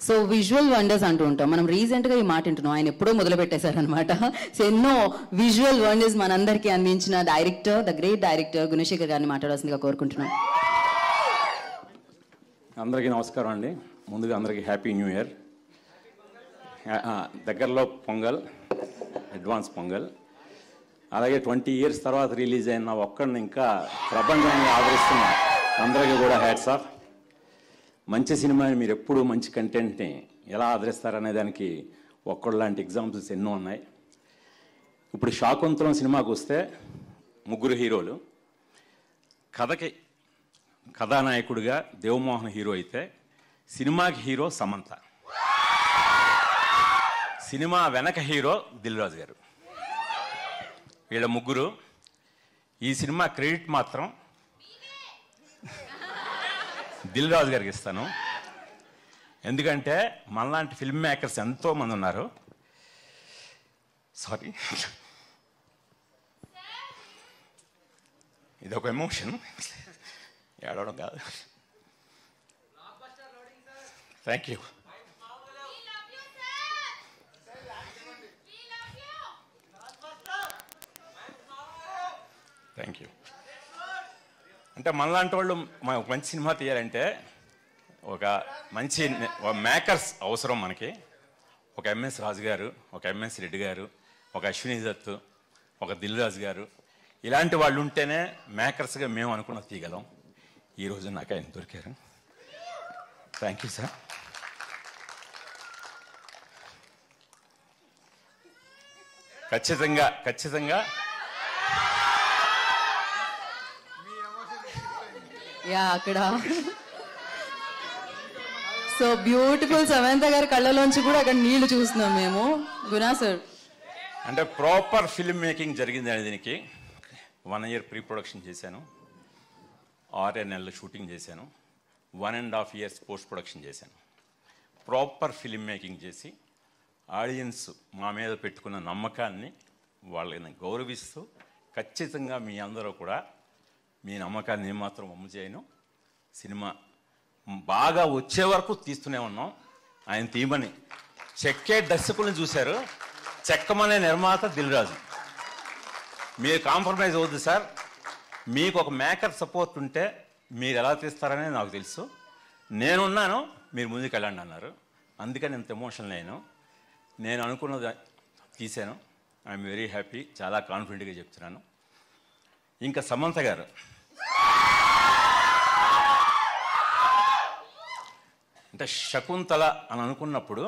so visual wonders అంటూ ఉంటాం మనం రీసెంట్ గా ఈ మాట వింటున్నాం ఆయన ఎప్పుడో మొదలు పెట్టేశారనమాట సో ఎన్నో విజువల్ వండర్స్ మనందరికీ అందించిన director the great director Gunasekhar గారిని మాట్లాడాల్సిందిగా కోరుకుంటున్నాం అందరికీ నమస్కారం అండి ముందుగా అందరికీ హ్యాపీ న్యూ ఇయర్ ఆ, దగ్గరలో పొంగల్ అడ్వాన్స్ పొంగల్ అలాగే ట్వంటీ ఇయర్స్ తర్వాత రిలీజ్ అయిన ఒక్కడిని ఇంకా ప్రపంచాన్ని ఆదరిస్తున్న అందరికీ కూడా హ్యాట్స్ ఆఫ్ మంచి సినిమాని మీరు ఎప్పుడు మంచి కంటెంట్ని ఎలా ఆదరిస్తారనే దానికి ఒక్కడు లాంటి ఎగ్జాంపుల్స్ ఎన్నో ఉన్నాయి ఇప్పుడు శాకుంతలం సినిమాకు వస్తే ముగ్గురు హీరోలు కథకి కథానాయకుడిగా దేవమోహన్ హీరో అయితే సినిమాకి హీరో సమంత సినిమా వెనక హీరో దిల్ రాజు గారు వీళ్ళ ముగ్గురు ఈ సినిమా క్రెడిట్ మాత్రం దిల్ రాజు గారికి ఇస్తాను ఎందుకంటే మనలాంటి ఫిల్మ్ మేకర్స్ ఎంతో మంది ఉన్నారు సారీ ఇది ఒక ఎమోషన్ ఏడవడం కాదు థ్యాంక్ యూ థ్యాంక్ యూ అంటే మనలాంటి వాళ్ళు మ- ఒక మంచి సినిమా తీయాలంటే ఒక మంచి మేకర్స్ అవసరం మనకి ఒక ఎంఎస్ రాజు గారు ఒక ఎంఎస్ రెడ్డి గారు ఒక అశ్విని దత్ ఒక దిల్ రాజు గారు ఇలాంటి వాళ్ళు ఉంటేనే మేకర్స్గా మేము అనుకున్న తీయగలం ఈరోజు నాకు ఆయన దొరికారు థ్యాంక్ యూ సార్ ఖచ్చితంగా ఖచ్చితంగా యా అక్కడ సో బ్యూటిఫుల్ సమంత గారి కళ్ళలోంచి కూడా అక్కడ నీళ్లు చూస్తున్నాం మేము గునా సార్ అంటే ప్రాపర్ ఫిల్మ్ మేకింగ్ జరిగింది అండి దీనికి వన్ ఇయర్ ప్రీ ప్రొడక్షన్ చేశాను ఆరు నెలలు షూటింగ్ చేశాను one and half years post production చేశాను ప్రాపర్ ఫిల్మ్ మేకింగ్ చేసి ఆడియన్స్ మా మీద పెట్టుకున్న నమ్మకాన్ని వాళ్ళని గౌరవిస్తూ ఖచ్చితంగా మీ అందరూ కూడా మీ నమ్మకాన్ని ఏమాత్రం అమ్ము చేయను సినిమా బాగా వచ్చే వరకు తీస్తూనే ఉన్నాం ఆయన తీయమని చెక్కే దర్శకుల్ని చూశారు చెక్కమనే నిర్మాత దిల్ రాజు మీరు కాంప్రమైజ్ అవుద్దు సార్ మీకు ఒక మేకర్ సపోర్ట్ ఉంటే మీరు ఎలా తీస్తారనే నాకు తెలుసు నేనున్నాను మీరు ముందుకు వెళ్ళండి అన్నారు అందుకని ఇంత ఎమోషనల్ అయ్యాను నేను అనుకున్నది తీశాను ఐఎమ్ వెరీ హ్యాపీ చాలా కాన్ఫిడెంట్గా చెప్తున్నాను ఇంకా సమంత గారు అంటే శకుంతల అని అనుకున్నప్పుడు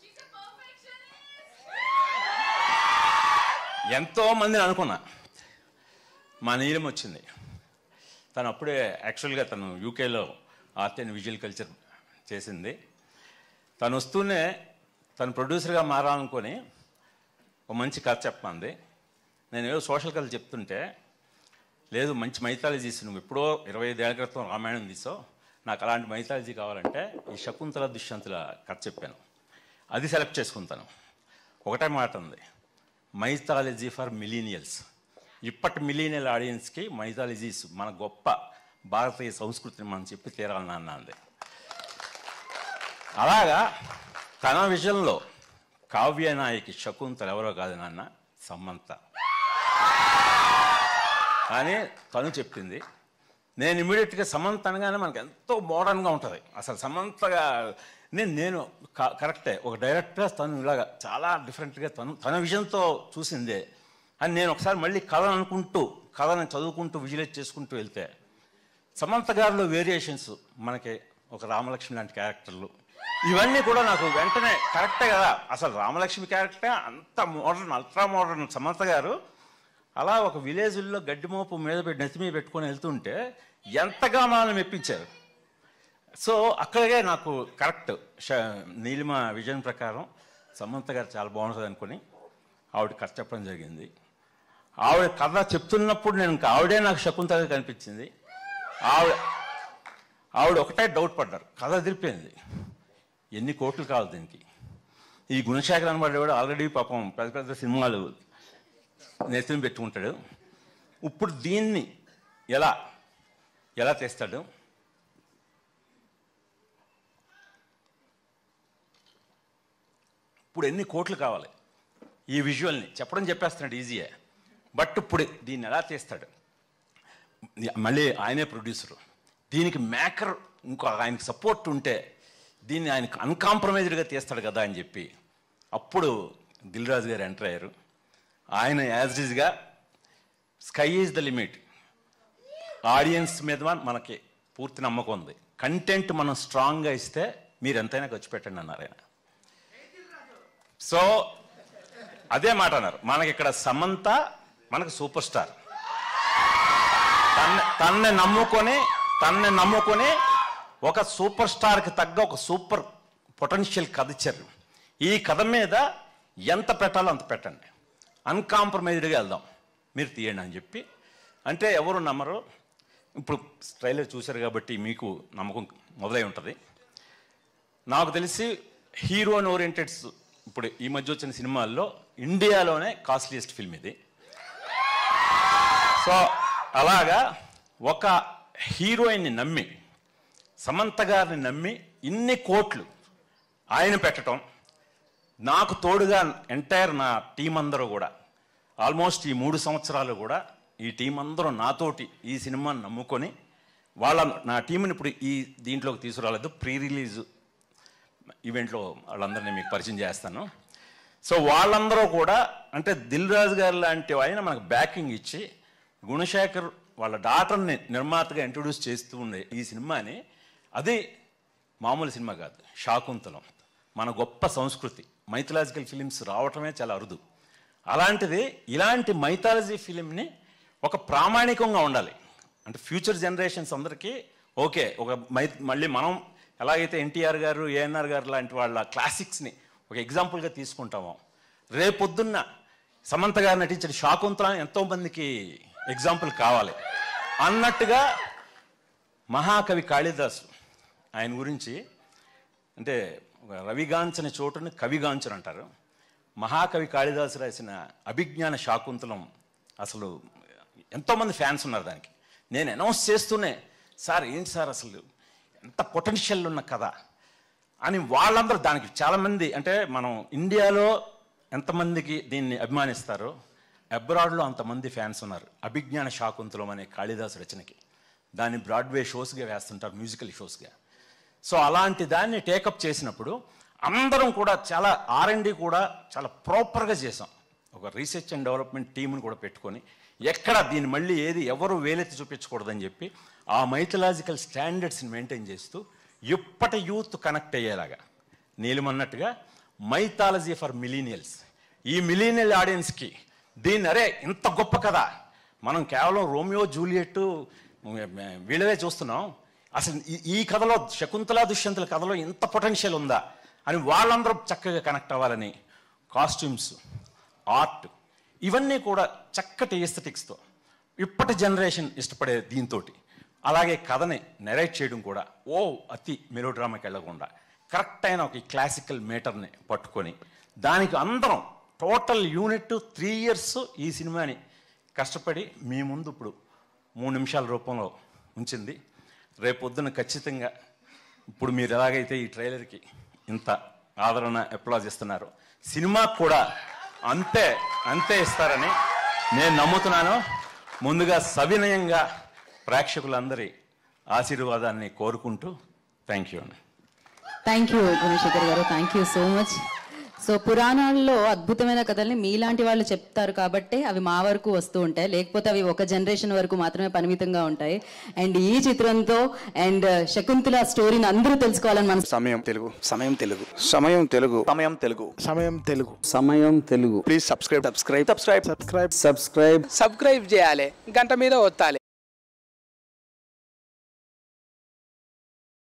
ఎంతో మందిని అనుకున్నా మా నీలం వచ్చింది తను అప్పుడే యాక్చువల్గా తను యూకేలో ఆర్ట్ అండ్ విజువల్ కల్చర్ చేసింది తను వస్తూనే తను ప్రొడ్యూసర్గా మారాలనుకొని ఒక మంచి కథ చెప్పమంది నేను ఏదో సోషల్ కథ చెప్తుంటే లేదు మంచి మైథాలజీస్ నువ్వు ఎప్పుడో ఇరవై ఐదేళ్ల క్రితం రామాయణం తీసావు నాకు అలాంటి మైథాలజీ కావాలంటే ఈ శకుంతల దుష్యంతుల కథ చెప్పాను అది సెలెక్ట్ చేసుకుంటాను ఒకటే మాట ఉంది మైథాలజీ ఫర్ మిలీనియల్స్ ఇప్పటి మిలీనియల్ ఆడియన్స్కి మైథాలజీస్ మన గొప్ప భారతీయ సంస్కృతిని మనం చెప్పి తీరాలని అన్న అంది అలాగా తన విజయంలో కావ్యనాయకి శకుంతల ఎవరో కాదు నాన్న సమంత అని తను చెప్పింది నేను ఇమీడియట్గా సమంత అనగానే మనకు ఎంతో మోడర్న్గా ఉంటుంది అసలు సమంతగా నేను నేను క- కరెక్టే ఒక డైరెక్ట్గా తను ఇలాగా చాలా డిఫరెంట్గా తను తన విజన్తో చూసిందే అని నేను ఒకసారి మళ్ళీ కథ అనుకుంటూ కథను చదువుకుంటూ విజువలైజ్ చేసుకుంటూ వెళ్తే సమంత గారిలో వేరియేషన్స్ మనకి ఒక రామలక్ష్మి లాంటి క్యారెక్టర్లు ఇవన్నీ కూడా నాకు వెంటనే కరెక్టే కదా అసలు రామలక్ష్మి క్యారెక్టర్ అంత modern ultra modern Samantha garu అలా ఒక విలేజ్లో గడ్డి మోపు మీద పెట్టి నెత్తి మీద పెట్టుకొని వెళ్తుంటే ఎంతగా మనల్ని మెప్పించారు సో అక్కడే నాకు కరెక్ట్ ష- నీలిమ విజన్ ప్రకారం సమంత గారు చాలా బాగుంటుంది అనుకుని ఆవిడ కథ చెప్పడం జరిగింది ఆవిడ కథ చెప్తున్నప్పుడు నేను ఇంకా ఆవిడే నాకు శకుంతగా కనిపించింది ఆవిడ ఆవిడ ఒకటే డౌట్ పడ్డారు కథ అదిరిపోయింది ఎన్ని కోట్లు కావాలి దీనికి ఈ గుణశేఖర్ అనబడేవాడు ఆల్రెడీ పాపం పెద్ద పెద్ద సినిమాలు నెత్తిన పెట్టుకుంటాడు ఇప్పుడు దీన్ని ఎలా ఎలా తెస్తాడు ఇప్పుడు ఎన్ని కోట్లు కావాలి ఈ విజువల్ని చెప్పడం చెప్పేస్తున్నాడు ఈజీయే బట్ ఇప్పుడు దీన్ని ఎలా తీస్తాడు మళ్ళీ ఆయనే ప్రొడ్యూసరు దీనికి మేకర్ ఇంకో ఆయనకి సపోర్ట్ ఉంటే దీన్ని ఆయనకు అన్కాంప్రమైజ్డ్గా తీస్తాడు కదా అని చెప్పి అప్పుడు దిల్ రాజు గారు ఎంటర్ అయ్యారు ఆయన యాజ్ ఈజ్గా sky is the limit audience మీద మనకి పూర్తి నమ్మకం ఉంది కంటెంట్ మనం స్ట్రాంగ్గా ఇస్తే మీరు ఎంతైనా ఖర్చు పెట్టండి అన్నారు ఆయన సో అదే మాట అన్నారు మనకి ఇక్కడ సమంత మనకు సూపర్ స్టార్ తన్ను తన్ను నమ్ముకొని తన్ను నమ్ముకొని ఒక సూపర్ స్టార్కి తగ్గ ఒక సూపర్ పొటెన్షియల్ కథ ఇచ్చారు ఈ కథ మీద ఎంత పెట్టాలో అంత పెట్టండి అన్కాంప్రమైజ్డ్గా వెళ్దాం మీరు తీయండి అని చెప్పి అంటే ఎవరు నమ్మరు ఇప్పుడు ట్రైలర్ చూశారు కాబట్టి మీకు నమ్మకం మొదలై ఉంటుంది నాకు తెలిసి హీరోన్ ఓరియంటెడ్స్ ఇప్పుడు ఈ మధ్య వచ్చిన సినిమాల్లో ఇండియాలోనే కాస్ట్లీయెస్ట్ ఫిల్మ్ ఇది సో అలాగా ఒక హీరోయిన్ని నమ్మి సమంత గారిని నమ్మి ఇన్ని కోట్లు ఆయన పెట్టడం నాకు తోడుగా ఎంటైర్ నా టీం అందరూ కూడా ఆల్మోస్ట్ ఈ మూడు సంవత్సరాలు కూడా ఈ టీం అందరూ నాతోటి ఈ సినిమాని నమ్ముకొని వాళ్ళ నా టీంని ఇప్పుడు ఈ దీంట్లోకి తీసుకురాలేదు ప్రీ రిలీజ్ ఈవెంట్లో వాళ్ళందరినీ మీకు పరిచయం చేస్తాను సో వాళ్ళందరూ కూడా అంటే దిల్ రాజు గారు లాంటి ఆయన మనకు బ్యాకింగ్ ఇచ్చి గుణశేఖర్ వాళ్ళ డాటర్ని నిర్మాతగా ఇంట్రొడ్యూస్ చేస్తూ ఉండే ఈ సినిమాని అది మామూలు సినిమా కాదు శాకుంతలం మన గొప్ప సంస్కృతి మైథలాజికల్ ఫిలిమ్స్ రావటమే చాలా అరుదు అలాంటిది ఇలాంటి మైథాలజీ ఫిలింని ఒక ప్రామాణికంగా ఉండాలి అంటే ఫ్యూచర్ జనరేషన్స్ అందరికీ ఓకే ఒక మై మళ్ళీ మనం ఎలాగైతే ఎన్టీఆర్ గారు ఏఎన్ఆర్ గారు లాంటి వాళ్ళ క్లాసిక్స్ని ఒక ఎగ్జాంపుల్గా తీసుకుంటామో రేపొద్దున్న సమంత గారు నటించిన శాకుంతలం ఎంతోమందికి ఎగ్జాంపుల్ కావాలి అన్నట్టుగా మహాకవి కాళిదాసు ఆయన గురించి అంటే ఒక రవిగాంచని చోటుని కవిగాంచని అంటారు మహాకవి కాళిదాసు రాసిన అభిజ్ఞాన శాకుంతలం అసలు ఎంతోమంది ఫ్యాన్స్ ఉన్నారు దానికి నేను అనౌన్స్ చేస్తూనే సార్ ఏంటి సార్ అసలు ఎంత పొటెన్షియల్ ఉన్న కథ అని వాళ్ళందరూ దానికి చాలామంది అంటే మనం ఇండియాలో ఎంతమందికి దీన్ని అభిమానిస్తారో అబ్రాడ్లో అంతమంది ఫ్యాన్స్ ఉన్నారు అభిజ్ఞాన శాకుంతలం అనే కాళిదాసు రచనకి దాన్ని బ్రాడ్వే షోస్గా వేస్తుంటారు మ్యూజికల్ షోస్గా సో అలాంటి దాన్ని టేకప్ చేసినప్పుడు అందరం కూడా చాలా ఆర్ఎండి కూడా చాలా ప్రాపర్గా చేసాం ఒక రీసెర్చ్ అండ్ డెవలప్మెంట్ టీంని కూడా పెట్టుకొని ఎక్కడ దీన్ని మళ్ళీ ఏది ఎవరు వేలెత్తి చూపించకూడదని చెప్పి ఆ మైథలాజికల్ స్టాండర్డ్స్ని మెయింటైన్ చేస్తూ ఇప్పటి యూత్ కనెక్ట్ అయ్యేలాగా నీలిమన్నట్టుగా మైథాలజీ ఫర్ మిలీనియల్స్ ఈ మిలీనియల్ ఆడియన్స్కి దీన్ని అరే ఇంత గొప్ప కదా మనం కేవలం రోమియో జూలియట్ వీళ్ళవే చూస్తున్నాం అసలు ఈ- ఈ కథలో శకుంతల దుష్యంతుల కథలో ఇంత పొటెన్షియల్ ఉందా అని వాళ్ళందరూ చక్కగా కనెక్ట్ అవ్వాలని కాస్ట్యూమ్స్ ఆర్ట్ ఇవన్నీ కూడా చక్కటి ఎస్థెటిక్స్తో ఇప్పటి జనరేషన్ ఇష్టపడే దీంతో అలాగే కథని నెరేట్ చేయడం కూడా ఓ అతి మెలోడ్రామాకి వెళ్ళకుండా కరెక్ట్ అయిన ఒక క్లాసికల్ మీటర్ని పట్టుకొని దానికి అందరం టోటల్ యూనిట్ త్రీ ఇయర్స్ ఈ సినిమాని కష్టపడి మీ ముందు ఇప్పుడు మూడు నిమిషాల రూపంలో ఉంచింది రేపొద్దున ఖచ్చితంగా ఇప్పుడు మీరు ఎలాగైతే ఈ ట్రైలర్కి ఇంత ఆదరణ అప్లాజ్ ఇస్తున్నారు సినిమాకు కూడా అంతే అంతే ఇస్తారని నేను నమ్ముతున్నాను ముందుగా సవినయంగా ప్రేక్షకులందరి ఆశీర్వాదాన్ని కోరుకుంటూ థ్యాంక్ యూ అండి thank you Gunasekhar garu thank you so much so పురాణాల్లో అద్భుతమైన కథల్ని మీలాంటి వాళ్ళు చెప్తారు కాబట్టి అవి మా వరకు వస్తూ ఉంటాయి లేకపోతే అవి ఒక జనరేషన్ వరకు మాత్రమే పరిమితంగా ఉంటాయి అండ్ ఈ చిత్రంతో అండ్ శకుంతల స్టోరీని అందరూ తెలుసుకోవాలని మనం సమయం Telugu Samayam Telugu Samayam Telugu Samayam Telugu Samayam Telugu Samayam Telugu please subscribe subscribe subscribe subscribe subscribe subscribe చేయాలి గంట మీద ఒత్తాలి